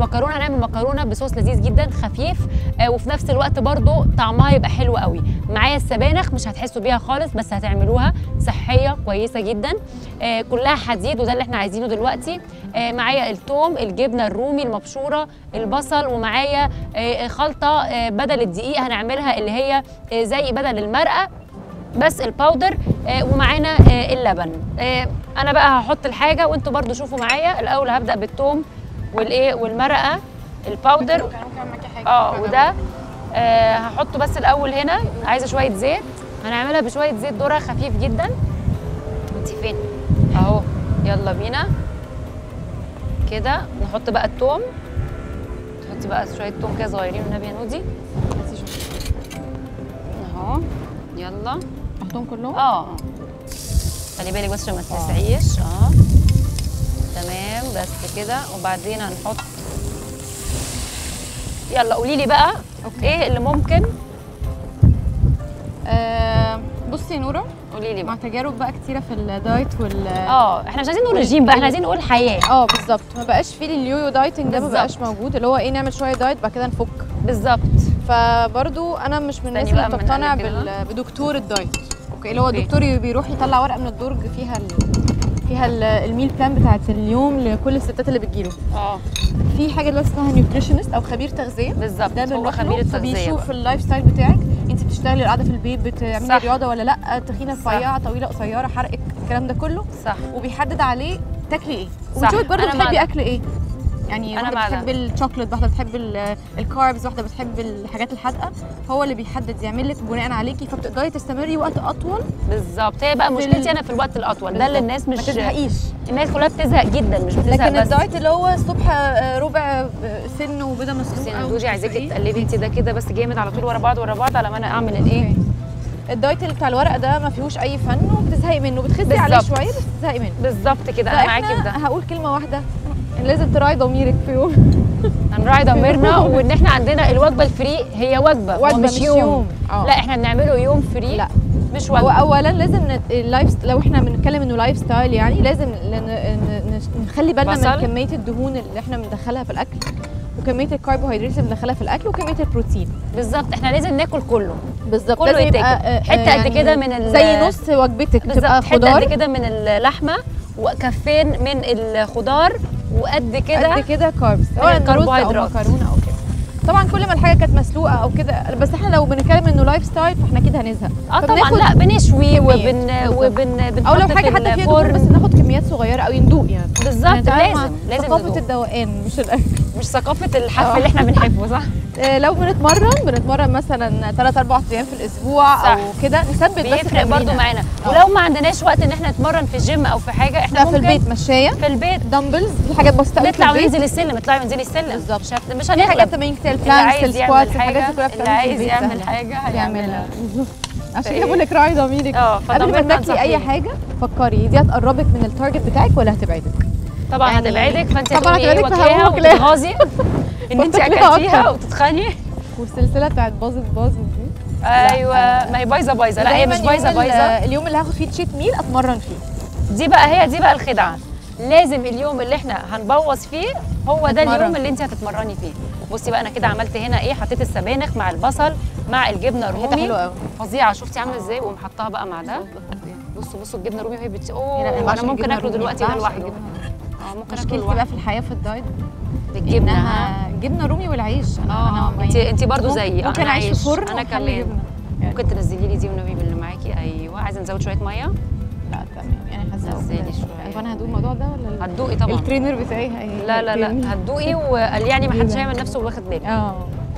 المكرونه هنعمل مكرونه بصوص لذيذ جدا خفيف آه وفي نفس الوقت برضو طعمها يبقى حلو قوي معايا السبانخ مش هتحسوا بيها خالص بس هتعملوها صحيه كويسه جدا آه كلها حديد وده اللي احنا عايزينه دلوقتي آه معايا الثوم الجبنه الرومي المبشوره البصل ومعايا آه خلطه آه بدل الدقيق هنعملها اللي هي آه زي بدل المرقه بس الباودر آه ومعانا آه اللبن آه انا بقى هحط الحاجه وانتوا برضو شوفوا معايا الاول هبدا بالثوم والايه والمرقه الباودر كان ممكن اعمل معاكي حاجه اه وده آه هحطه بس الاول هنا عايزه شويه زيت هنعملها بشويه زيت ذره خفيف جدا انت فين اهو يلا بينا كده نحط بقى الثوم تحطي بقى شويه ثوم كده صغيرين والنبي يا نودي اهو يلا احطهم كلهم اه خلي بالك بس عشان ما تلسعيش اه تمام بس كده وبعدين هنحط يلا قولي لي بقى أوكي. ايه اللي ممكن آه بصي يا نوره قولي لي مع بقى تجارب بقى كتيره في الدايت وال اه احنا مش عايزين نقول رجيم بقى احنا عايزين نقول حياه اه بالظبط ما بقاش فيه اليويو دايتنج ده ما بالظبط. بقاش موجود اللي هو ايه نعمل شويه دايت بعد كده نفك بالظبط فبرضو انا مش من الناس استني اللي بقى أما بتقتنع نقلب كده. بال- بدكتور الدايت اوكي اللي هو أوكي. الدكتور بيروح يطلع ورقه من الدرج فيها ال... فيها ال- الميل بلان بتاعت اليوم لكل الستات اللي بتجيله اه في حاجه دلوقتي اسمها نيوتريشنست او خبير تغذيه بالظبط ده هو بنروح خبير له التغذيه فبيشوف بقى. اللايف ستايل بتاعك انت بتشتغلي قاعده في البيت بتعملي صح. رياضه ولا لا تخينه صح. رفيعه طويله قصيره حرقك الكلام ده كله صح وبيحدد عليه تاكلي ايه صح. وبتشوفك برضه أنا مع بتحبي ده. اكل ايه يعني أنا واحده مع ده. بتحب الشوكليت واحده بتحب ال- الكاربز واحده بتحب الحاجات الحادقه هو اللي بيحدد يعمل لك بناء عليكي فبتقدري تستمري وقت اطول بالظبط هي بقى في مشكلتي ال- انا في الوقت الاطول ده اللي الناس ما مش تزهقيش الناس كلها بتزهق جدا مش بتزهق لكن بس الدايت اللي هو الصبح آه، ربع آه، سن وبيضه بصي مسلوقه انا ومش دوجي عارفة عايزاكي إيه. تقلبي انت ده كده بس جامد على طول ورا بعض ورا بعض على ما انا اعمل الايه أوكي. الدايت اللي بتاع الورق ده ما فيهوش اي فن وبتزهقي منه بتخسي عليه بالظبط. شويه بس بتزهقي منه بالظبط كده انا معاكي في ده فاحنا هقول كلمه واحده لازم تراعي ضميرك في يوم هنراعي ضميرنا وان احنا عندنا الوجبه الفري هي وجبه وجبة ومش مش يوم, يوم. آه. لا احنا بنعمله يوم فري لا. مش هو وجبه اولا لازم ن- اللايف ست- لو احنا بنتكلم انه لايف ستايل يعني لازم ن- ن- ن- نخلي بالنا بصل. من كميه الدهون اللي احنا بندخلها في الاكل وكميه الكربوهيدرات اللي بندخلها في الاكل وكميه البروتين بالظبط احنا لازم ناكل كله بالظبط كله لازم يبقى يتاكل. آه، آه، حتة قد كده من ال- زي نص وجبتك بالظبط تبقى حته خضار قد كده من اللحمه وكفين من الخضار وقد كده قد كده كاربس من سواء رز الكربوهيدرات. او مكرونه او كده طبعا كل ما الحاجه كانت مسلوقه او كده بس احنا لو بنتكلم انه لايف ستايل فاحنا كده هنزهق اه طبعا فبناخد لا بنشوي كميات. وبن بالظبط. وبن بنحط او لو حاجه في حتى فيها دهون بس الفرن ناخد كميات صغيره او يندوق يعني بالظبط نتعامل مع لازم لازم ثقافه ندوق. الدوقان مش الاكل مش ثقافه الحف اللي احنا بنحبه صح آه، لو بنتمرن بنتمرن مثلا 3 4 ايام في الاسبوع صح. او كده نثبت بس بيفرق برضو تمرينة. معانا آه. ولو ما عندناش وقت ان احنا نتمرن في الجيم او في حاجه احنا لا في ممكن البيت مشايه في البيت دمبلز في حاجات بسيطه أوي في نطلع البيت. وننزل السلم اطلعي وانزلي السلم بالظبط. مش هت- مش في حاجات هنغلب تمارين كتير اللي البلانكس عايز السكوات يعمل الحاجات حاجه دي كلها اللي بتعمل في عايز البيت يعمل سهلة. حاجه هيعملها بالظبط عشان إيه. كده بقول لك راعي ضميرك اه قبل ما فضميرنا تاكلي اي نصحيني. حاجه فكري دي هتقربك من التارجت بتاعك ولا هتبعدك طبعا يعني- هتبعدك فانت طبعاً هتقومي ايه هتبعدك واكلاها فهقوم واكلاها. وتتغاظي ان انت وتاكليها اكلتيها أكتر. وتتخني والسلسله بتاعت باظت باظت دي ايوه ما هي بايظه بايظه لا هي دايماً مش بايظه يوم ال- بايظه اليوم اللي هاخد فيه تشيت ميل اتمرن فيه دي بقى هي دي بقى الخدعه لازم اليوم اللي احنا هنبوظ فيه هو ده نتمرن اليوم فيه. اللي انت هتتمرني فيه بصي بقى انا كده عملت هنا ايه حطيت السبانخ مع البصل مع الجبنه ريحتها الرومي حلوه قوي فظيعه شفتي عامله ازاي وقوم حطاها بقى مع ده بصوا بصوا الجبنه الرومي وهي بت اوه انا ممكن اكله دلوقتي ده لوحده اه ممكن اكله مشكلتي لوحده بقى في الحياه في الدايت بالجبنه ها؟ انها جبنه رومي والعيش انا اه انا انت يعني انت برضه ممكن- زيي ممكن انا اعيش في عايش. فرن انا وأحلي كمان جبنة. يعني ممكن تنزلي لي دي والنبي باللي معاكي ايوه عايزه نزود شويه ميه لا تمام يعني حاسه نزلي كده. شوية. وانا هدوق الموضوع ده ولا ال- هتدوقي طبعا الترينر بتاعي هي- لا لا لا هيكرمني؟ هتدوقي وقال يعني ما حدش هيعمل نفسه واخد باله اه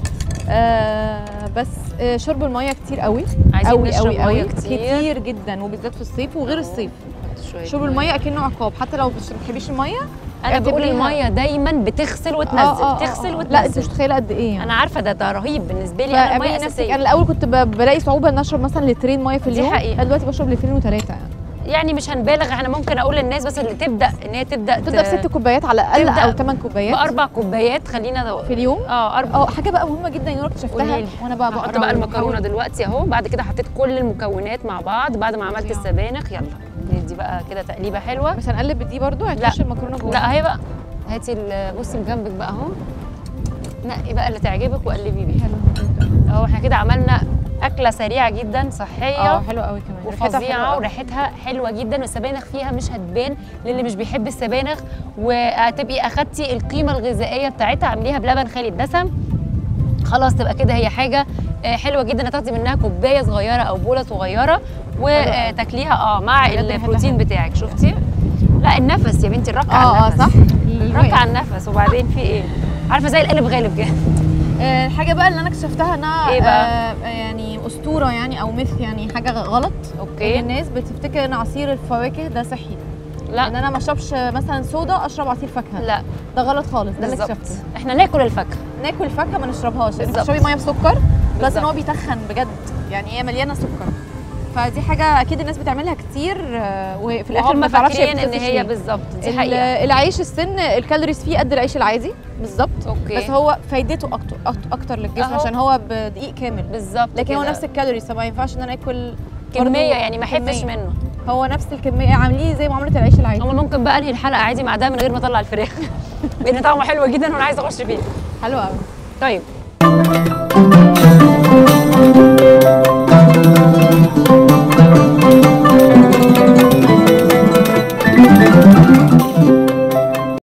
آه، بس آه، شرب الميه كتير قوي عايزين قوي نشرب قوي مية قوي كتير. كتير جدا وبالذات في الصيف وغير الصيف حط شوية شرب الميه اكنه عقاب حتى لو مش ما بتحبيش الميه انا بقول اعتبريها- الميه دايما بتغسل وتنزل آه، آه، آه، تغسل آه. وتنزل لا انت مش متخيله قد ايه يعني انا عارفه ده ده رهيب بالنسبه لي انا فاعملي الميه نفسك اساسيه انا الاول كنت ب- بلاقي صعوبه ان اشرب مثلا لترين ميه في دي اليوم حقيقة. أنا دلوقتي بشرب لترين وثلاثه يعني يعني مش هنبالغ احنا ممكن اقول للناس بس اللي تبدا ان هي تبدا تبدا بست كوبايات على الاقل تبدأ او ثمان كوبايات باربع كوبايات خلينا في اليوم اه اربع اه حاجه بقى مهمه جدا يورك اكتشفتها قوليلي. وانا بقى هحط بقرا بقى المكرونه وبحاول- دلوقتي اهو بعد كده حطيت كل المكونات مع بعض بعد ما عملت فظيعة. السبانخ يلا ندي بقى كده تقليبه حلوه بس هنقلب دي برضو هتخش المكرونه جوه لا هي بقى هاتي ال- بصي جنبك بقى اهو نقي بقى اللي تعجبك وقلبي بيه حلو اهو احنا كده عملنا اكله سريعه جدا صحيه اه حلو قوي كمان ريحتها حلوة وفظيعه قوي. وريحتها حلوه جدا والسبانخ فيها مش هتبان للي مش بيحب السبانخ وهتبقي اخدتي القيمه الغذائيه بتاعتها عامليها بلبن خالي الدسم خلاص تبقى كده هي حاجه آه، حلوه جدا هتاخدي منها كوبايه صغيره او بوله صغيره وتاكليها اه مع بجد ريحتها البروتين حلوة. بتاعك شفتي لا النفس يا بنتي الرك على اه اه النفس صح الرك على النفس وبعدين في ايه عارفه زي القلب غالب كده آه، الحاجه بقى اللي انا اكتشفتها انها إيه بقى؟ آه، يعني اسطوره يعني او مث يعني حاجه غلط اوكي الناس بتفتكر ان عصير الفواكه ده صحي ان لا انا ما اشربش مثلا صودا اشرب عصير فاكهه لا ده غلط خالص ده اللي بالظبط اكتشفته احنا ناكل الفاكهه ناكل فاكهه ما نشربهاش انت بالظبط. بتشربي ميه بسكر بس بالظبط. ان هو بيتخن بجد يعني هي مليانه سكر فدي حاجه اكيد الناس بتعملها كتير آه، وفي الاخر وهم ما تعرفش فاكرين ان بتخسس هي ليه. بالظبط دي ال- حقيقه العيش السن الكالوريز فيه قد العيش العادي بالظبط اوكي بس هو فايدته اكتر أكتر- اكتر للجسم أهو. عشان هو بدقيق كامل بالظبط لكن هو كده. نفس الكالوريز فما ينفعش ان انا اكل كميه برضو يعني ما احبش كمية. منه هو نفس الكميه عامليه زي معامله العيش العادي هم ممكن بقى انهي الحلقه عادي مع ده من غير ما اطلع الفراخ لان طعمه حلو جدا وانا عايزه اخش فيه حلو قوي طيب